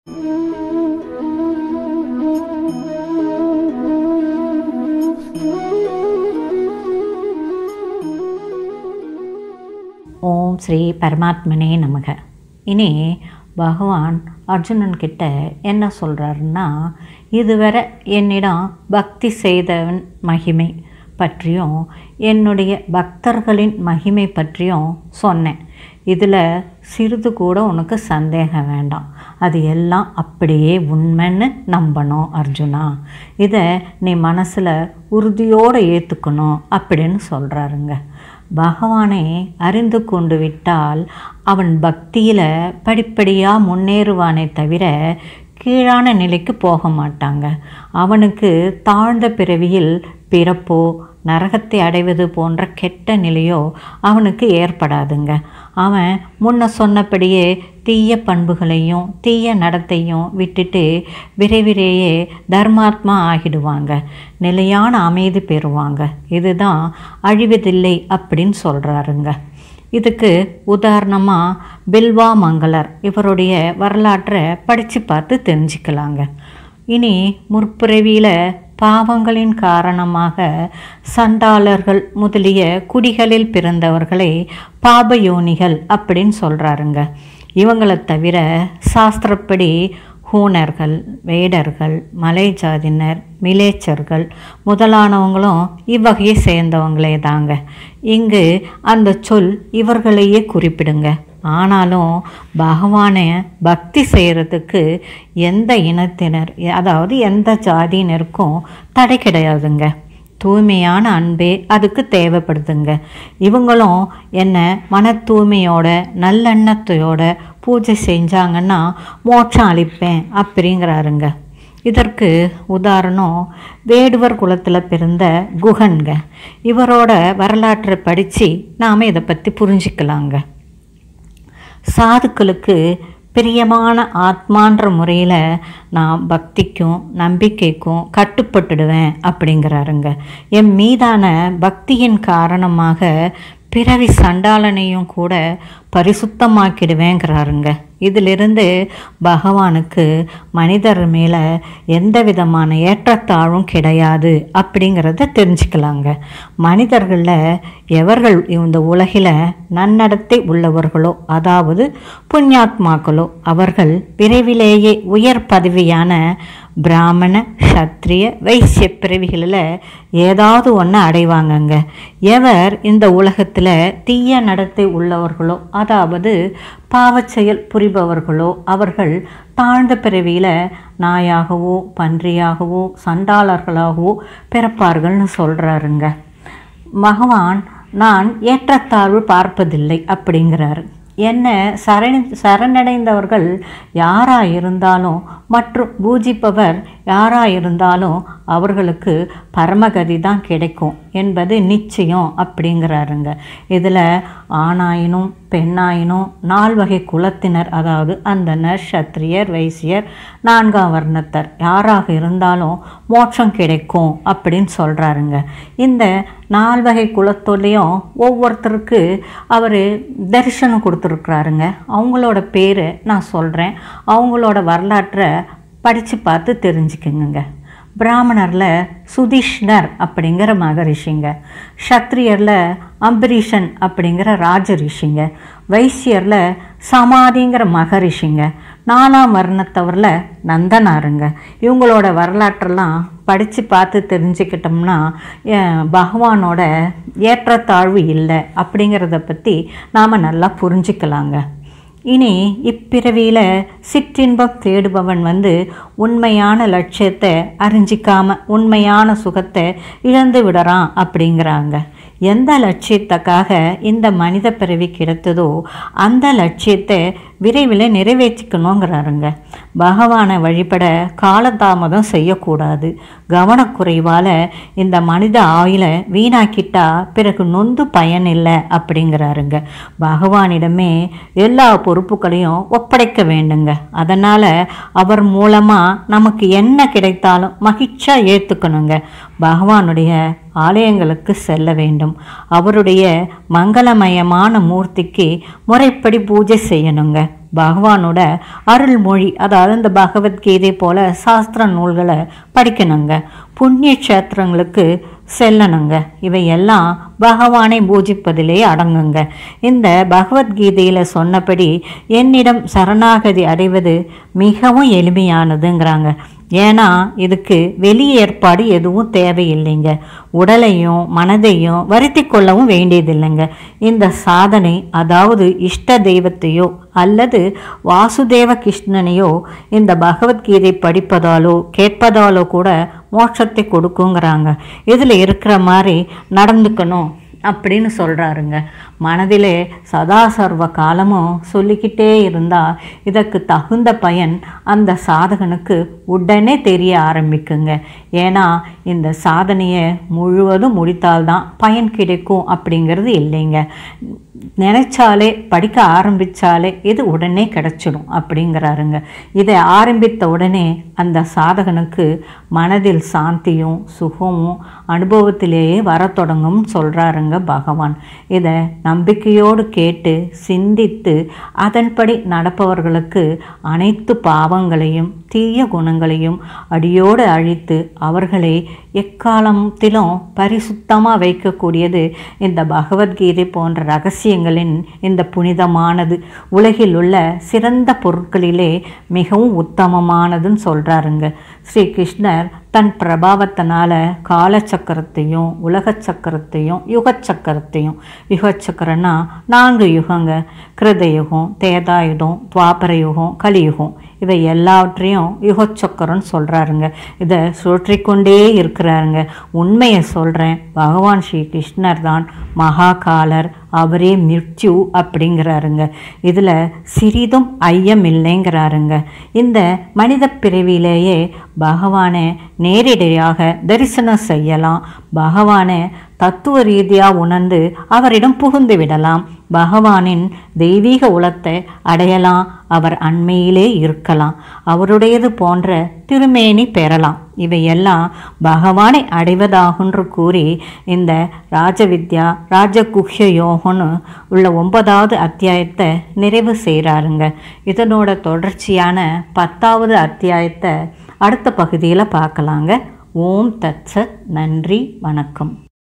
ஓம் ஸ்ரீ பரமாத்மனே நமக இனி பகவான் அர்ஜுனன் கிட்ட என்ன சொல்கிறாருன்னா இதுவரை என்னிடம் பக்தி செய்தவன் மகிமை பற்றியும் என்னுடைய பக்தர்களின் மகிமை பற்றியும் சொன்னேன் இதில் சிறிது கூட உனக்கு சந்தேகம் வேண்டாம் அது எல்லாம் அப்படியே உண்மைன்னு நம்பணும் அர்ஜுனா இதை நீ மனசில் உறுதியோடு ஏற்றுக்கணும் அப்படின்னு சொல்கிறாருங்க பகவானை அறிந்து கொண்டு விட்டால் அவன் பக்தியில் படிப்படியாக முன்னேறுவானே தவிர கீழான நிலைக்கு போக மாட்டாங்க அவனுக்கு தாழ்ந்த பிறவியில் பிறப்போ நரகத்தை அடைவது போன்ற கெட்ட நிலையோ அவனுக்கு ஏற்படாதுங்க அவன் முன்ன சொன்னபடியே தீய பண்புகளையும் தீய நடத்தையும் விட்டுட்டு விரைவிலேயே தர்மாத்மா ஆகிடுவாங்க நிலையான அமைதி பெறுவாங்க இதுதான் அழிவதில்லை அப்படின்னு சொல்கிறாருங்க இதுக்கு உதாரணமாக பில்வா மங்களர் இவருடைய வரலாற்றை படித்து பார்த்து தெரிஞ்சுக்கலாங்க இனி முற்பிறவியில் பாவங்களின் காரணமாக சண்டாளர்கள் முதலிய குடிகளில் பிறந்தவர்களை பாபயோனிகள் அப்படின்னு சொல்கிறாருங்க இவங்களை தவிர சாஸ்திரப்படி ஹூனர்கள் வேடர்கள் மலை ஜாதியினர் மிலேச்சர்கள் முதலானவங்களும் இவ்வகையை சேர்ந்தவங்களே தாங்க இங்கு அந்த சொல் இவர்களையே குறிப்பிடுங்க ஆனாலும் பகவானை பக்தி செய்கிறதுக்கு எந்த இனத்தினர் அதாவது எந்த ஜாதியினருக்கும் தடை கிடையாதுங்க தூய்மையான அன்பே அதுக்கு தேவைப்படுதுங்க இவங்களும் என்ன மன தூய்மையோட நல்லெண்ணத்தையோட பூஜை செஞ்சாங்கன்னா மோட்சம் அளிப்பேன் அப்படிங்கிறாருங்க இதற்கு உதாரணம் வேடுவர் குலத்தில் பிறந்த குகன்க இவரோட வரலாற்றை படித்து நாம் இதை பற்றி புரிஞ்சிக்கலாங்க சாதுக்களுக்கு பிரியமான ஆத்மான்ற முறையில் நான் பக்திக்கும் நம்பிக்கைக்கும் கட்டுப்பட்டுடுவேன் அப்படிங்கிறாருங்க என் மீதான பக்தியின் காரணமாக பிறவி சண்டாளனையும் கூட பரிசுத்தமாக்கிடுவேங்கிறாருங்க இதிலிருந்து பகவானுக்கு மனிதர் மேலே எந்த விதமான ஏற்றத்தாழ்வும் கிடையாது அப்படிங்கிறத தெரிஞ்சுக்கலாங்க மனிதர்களில் எவர்கள் இந்த உலகில் நன்னடத்தை உள்ளவர்களோ அதாவது புண்ணியாத்மாக்களோ அவர்கள் விரைவிலேயே உயர் பதவியான பிராமண சத்திரிய வைசிய பிறவிகளில் ஏதாவது ஒன்று அடைவாங்கங்க எவர் இந்த உலகத்தில் தீய நடத்தை உள்ளவர்களோ அதாவது பாவச்செயல் புரிபவர்களோ அவர்கள் தாழ்ந்த பிறவியில் நாயாகவோ பன்றியாகவோ சண்டாளர்களாகவோ பிறப்பார்கள்னு சொல்கிறாருங்க பகவான் நான் ஏற்றத்தாழ்வு பார்ப்பதில்லை அப்படிங்கிறாரு என்ன சரணி சரணடைந்தவர்கள் யாராக இருந்தாலும் மற்றும் பூஜிப்பவர் யாராக இருந்தாலும் அவர்களுக்கு பரமகதி தான் கிடைக்கும் என்பது நிச்சயம் அப்படிங்கிறாருங்க இதில் ஆணாயினும் பெண்ணாயினும் நால்வகை குலத்தினர் அதாவது அந்தனர் சத்திரியர் வைசியர் நான்காம் வர்ணத்தர் யாராக இருந்தாலும் மோட்சம் கிடைக்கும் அப்படின்னு சொல்கிறாருங்க இந்த நால்வகை குலத்தோடையும் ஒவ்வொருத்தருக்கு அவர் தரிசனம் கொடுத்துருக்குறாருங்க அவங்களோட பேர் நான் சொல்கிறேன் அவங்களோட வரலாற்றை படித்து பார்த்து தெரிஞ்சுக்குங்க பிராமணரில் சுதிஷ்ணர் அப்படிங்கிற மகரிஷிங்க சத்திரியரில் அம்பரீஷன் அப்படிங்கிற ராஜரிஷிங்க வைசியரில் சமாதிங்கிற மகரிஷிங்க நாலாம் வர்ணத்தவரில் நந்தனாருங்க இவங்களோட வரலாற்றெல்லாம் படித்து பார்த்து தெரிஞ்சுக்கிட்டோம்னா பகவானோட ஏற்றத்தாழ்வு இல்லை அப்படிங்கிறத பற்றி நாம் நல்லா புரிஞ்சுக்கலாங்க இனி இப்பிறவியில் சிற்றின்பம் தேடுபவன் வந்து உண்மையான லட்சியத்தை அறிஞ்சிக்காம உண்மையான சுகத்தை இழந்து விடுறான் அப்படிங்கிறாங்க எந்த லட்சியத்துக்காக இந்த மனித பிறவி கிடைத்ததோ அந்த லட்சியத்தை விரைவில் நிறைவேற்றிக்கணுங்கிறாருங்க பகவானை வழிபட காலதாமதம் செய்யக்கூடாது கவனக்குறைவால் இந்த மனித ஆயுளை வீணாக்கிட்டா பிறகு நொந்து பயன் இல்லை அப்படிங்கிறாருங்க பகவானிடமே எல்லா பொறுப்புகளையும் ஒப்படைக்க வேண்டுங்க அதனால் அவர் மூலமாக நமக்கு என்ன கிடைத்தாலும் மகிழ்ச்சியாக ஏற்றுக்கணுங்க பகவானுடைய ஆலயங்களுக்கு செல்ல வேண்டும் அவருடைய மங்களமயமான மூர்த்திக்கு முறைப்படி பூஜை செய்யணுங்க பகவானோட அருள்மொழி அதாவது இந்த பகவத்கீதை போல சாஸ்திர நூல்களை படிக்கணுங்க புண்ணிய க்ஷேத்திரங்களுக்கு செல்லணுங்க இவையெல்லாம் பகவானை பூஜிப்பதிலே அடங்குங்க இந்த பகவத்கீதையில் சொன்னபடி என்னிடம் சரணாகதி அடைவது மிகவும் எளிமையானதுங்கிறாங்க ஏன்னா இதுக்கு வெளி ஏற்பாடு எதுவும் தேவையில்லைங்க உடலையும் மனதையும் வருத்தி கொள்ளவும் வேண்டியதில்லைங்க இந்த சாதனை அதாவது இஷ்ட தெய்வத்தையோ அல்லது வாசுதேவ கிருஷ்ணனையோ இந்த பகவத்கீதை படிப்பதாலோ கேட்பதாலோ கூட மோட்சத்தை கொடுக்குங்கிறாங்க இதில் இருக்கிற மாதிரி நடந்துக்கணும் அப்படின்னு சொல்கிறாருங்க மனதிலே சதா சர்வ காலமும் சொல்லிக்கிட்டே இருந்தால் இதற்கு தகுந்த பயன் அந்த சாதகனுக்கு உடனே தெரிய ஆரம்பிக்குங்க ஏன்னா இந்த சாதனையை முழுவதும் முடித்தால்தான் பயன் கிடைக்கும் அப்படிங்கிறது இல்லைங்க நினைச்சாலே படிக்க ஆரம்பித்தாலே இது உடனே கிடச்சிடும் அப்படிங்கிறாருங்க இதை ஆரம்பித்த உடனே அந்த சாதகனுக்கு மனதில் சாந்தியும் சுகமும் அனுபவத்திலேயே வரத் தொடங்கும் சொல்கிறாருங்க பகவான் இதை நம்பிக்கையோடு கேட்டு சிந்தித்து அதன்படி நடப்பவர்களுக்கு அனைத்து பாவங்களையும் தீய குணங்களையும் அடியோடு அழித்து அவர்களை எக்காலத்திலும் பரிசுத்தமாக வைக்கக்கூடியது இந்த பகவத்கீதை போன்ற ரகசியங்களின் இந்த புனிதமானது உலகில் உள்ள சிறந்த பொருட்களிலே மிகவும் உத்தமமானதுன்னு சொல்கிறாருங்க ஸ்ரீ கிருஷ்ணர் தன் பிரபாவத்தினால காலச்சக்கரத்தையும் உலக சக்கரத்தையும் யுக சக்கரத்தையும் யுக சக்கரம்னா நான்கு யுகங்க கிருத யுகம் தேதாயுகம் துவாபர யுகம் கலியுகம் இவை எல்லாவற்றையும் யுகச்சக்கரம்னு சொல்கிறாருங்க இதை சுற்றிக்கொண்டே இருக்கிறாருங்க உண்மையை சொல்கிறேன் பகவான் ஸ்ரீ கிருஷ்ணர் தான் மகாகாலர் அவரே மிர்த்யு அப்படிங்கிறாருங்க இதில் சிறிதும் ஐயம் இல்லைங்கிறாருங்க இந்த மனித பிறவியிலேயே பகவானை நேரடியாக தரிசனம் செய்யலாம் பகவானை தத்துவ ரீதியாக உணர்ந்து அவரிடம் புகுந்து விடலாம் பகவானின் தெய்வீக உலத்தை அடையலாம் அவர் அண்மையிலே இருக்கலாம் அவருடையது போன்ற திருமேனி பெறலாம் இவையெல்லாம் பகவானை அடைவதாகுன்று கூறி இந்த ராஜவித்யா ராஜகுஹ்ய யோகம்னு உள்ள ஒன்பதாவது அத்தியாயத்தை நிறைவு செய்கிறாருங்க இதனோட தொடர்ச்சியான பத்தாவது அத்தியாயத்தை அடுத்த பகுதியில் பார்க்கலாங்க ஓம் தத்சத் நன்றி வணக்கம்